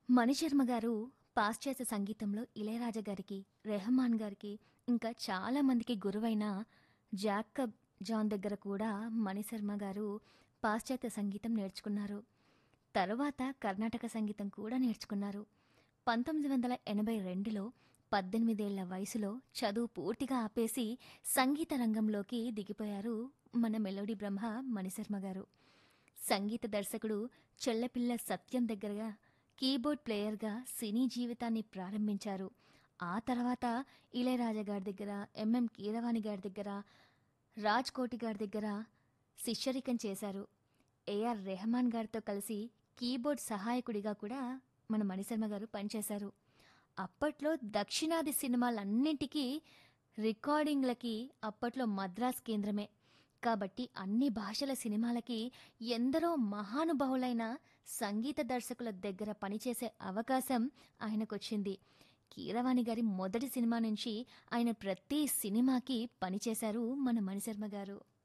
మణిశర్మ గారు పాశ్చాత్య సంగీతంలో ఇళయరాజా గారికి రెహమాన్ గారికి ఇంకా చాలా మందికి గురువైన జాకబ్ జాన్ దగ్గర కూడా మణిశర్మ గారు పాశ్చాత్య సంగీతం నేర్చుకున్నారు తరువాత కర్ణాటక సంగీతం కూడా నేర్చుకున్నారు పంతొమ్మిది వందల ఎనభై రెండులో పద్దెనిమిదేళ్ల వయసులో చదువు పూర్తిగా ఆపేసి సంగీత రంగంలోకి దిగిపోయారు మన మెలోడీ బ్రహ్మ మణిశర్మ గారు సంగీత దర్శకుడు చెల్లపిల్ల సత్యం దగ్గరగా కీబోర్డ్ ప్లేయర్గా సినీ జీవితాన్ని ప్రారంభించారు ఆ తర్వాత ఇళయరాజా గారి దగ్గర ఎంఎం కీరవాణి గారి దగ్గర రాజ్ కోటి గారి దగ్గర శిష్యరికం చేశారు ఏఆర్ రెహమాన్ గారితో కలిసి కీబోర్డ్ సహాయకుడిగా కూడా మన మణిశర్మ గారు పనిచేశారు అప్పట్లో దక్షిణాది సినిమాలన్నింటికీ రికార్డింగ్లకి అప్పట్లో మద్రాస్ కేంద్రమే కాబట్టి అన్ని భాషల సినిమాలకి ఎందరో మహానుభావులైన సంగీత దర్శకుల దగ్గర పనిచేసే అవకాశం ఆయనకొచ్చింది కీరవాణి గారి మొదటి సినిమా నుంచి ఆయన ప్రతి సినిమాకి పనిచేశారు మన మణిశర్మ గారు